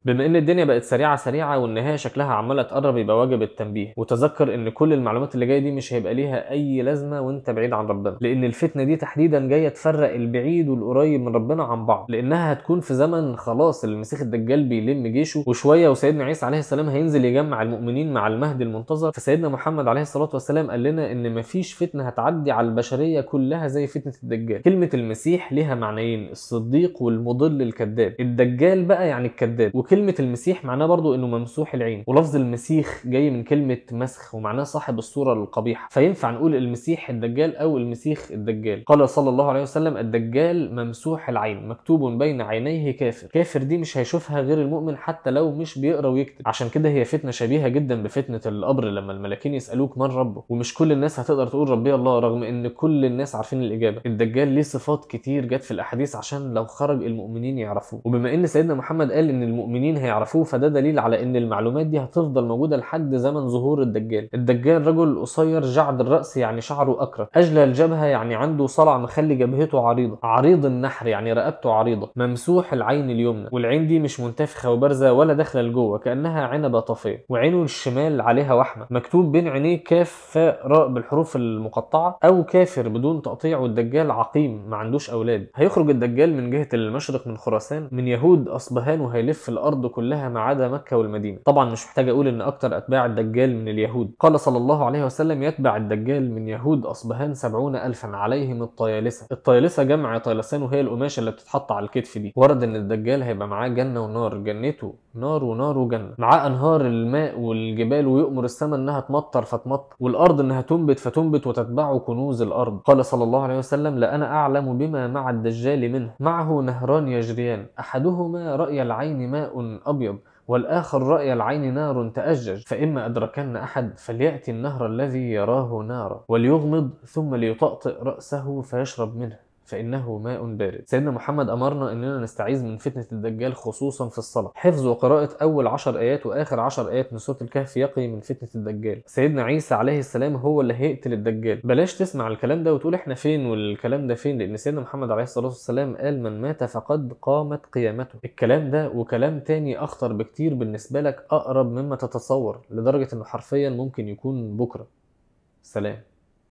بما ان الدنيا بقت سريعه سريعه والنهايه شكلها عماله تقرب يبقى واجب التنبيه وتذكر ان كل المعلومات اللي جايه دي مش هيبقى ليها اي لازمه وانت بعيد عن ربنا لان الفتنه دي تحديدا جايه تفرق البعيد والقريب من ربنا عن بعض لانها هتكون في زمن خلاص المسيح الدجال بيلم جيشه وشويه وسيدنا عيسى عليه السلام هينزل يجمع المؤمنين مع المهدي المنتظر فسيدنا محمد عليه الصلاه والسلام قال لنا ان مفيش فتنه هتعدي على البشريه كلها زي فتنه الدجال كلمه المسيح ليها معنيين الصديق والمضل الكذاب الدجال بقى يعني الكذاب وكلمه المسيح معناه برضو انه ممسوح العين ولفظ المسيح جاي من كلمه مسخ ومعناه صاحب الصوره القبيحه فينفع نقول المسيح الدجال او المسيح الدجال قال صلى الله عليه وسلم الدجال ممسوح العين مكتوب بين عينيه كافر كافر دي مش هيشوفها غير المؤمن حتى لو مش بيقرا ويكتب عشان كده هي فتنه شبيهه جدا بفتنه القبر لما الملاكين يسالوك من ربك ومش كل الناس هتقدر تقول ربي الله رغم ان كل الناس عارفين الاجابه الدجال ليه صفات كتير جت في الاحاديث عشان لو خرج المؤمنين يعرفوه وبما ان سيدنا محمد قال ان المؤمنين هيعرفوه فده دليل على ان المعلومات دي هتفضل موجوده لحد زمن ظهور الدجال الدجال رجل قصير جعد الراس يعني شعره اكرم اجلى الجبهه يعني عنده صلع مخلي جبهته عريضه عريض النحر يعني رقبته عريضه ممسوح العين اليمنى والعين دي مش منتفخه وبارزه ولا داخله لجوه كانها عنبه طافيه وعينه الشمال عليها وحمه مكتوب بين عينيه كاف فاء راء بالحروف المقطعه او كافر بدون تقطيع والدجال عقيم ما عندوش اولاد هيخرج الدجال من جهه المشرق من خراسان من يهود اصبهان وهيلف الارض كلها ما عدا مكه والمدينه طبعا مش محتاج اقول ان اكتر اتباع الدجال من اليهود قال صلى الله عليه وسلم يتبع الدجال من يهود اصبهان سبعون الفا عليهم الطيالسه الطيالسه جمع طيلسان وهي القماشه اللي بتتحط على الكتف دي ورد ان الدجال هيبقى معاه جنه ونار جنته نار ونار وجنه معاه انهار الماء والجبال ويؤمر السماء انها تمطر فتمطر والارض انها تنبت فتنبت وتتبعه كنوز الارض قال صلى الله عليه وسلم لانا اعلم بما مع الدجال منه معه نهران يجريان احدهما راي العين ماء ابيض والآخر رأي العين نار تأجج فإما أدركن أحد فليأتي النهر الذي يراه نارا وليغمض ثم ليطأطئ رأسه فيشرب منه فإنه ماء بارد سيدنا محمد أمرنا أننا نستعيذ من فتنة الدجال خصوصا في الصلاة حفظ وقراءة أول عشر آيات وآخر عشر آيات من سورة الكهف يقي من فتنة الدجال سيدنا عيسى عليه السلام هو اللي هيقتل الدجال بلاش تسمع الكلام ده وتقول احنا فين والكلام ده فين لأن سيدنا محمد عليه الصلاة والسلام قال من مات فقد قامت قيامته الكلام ده وكلام تاني أخطر بكتير بالنسبة لك أقرب مما تتصور لدرجة أنه حرفيا ممكن يكون بكرة سلام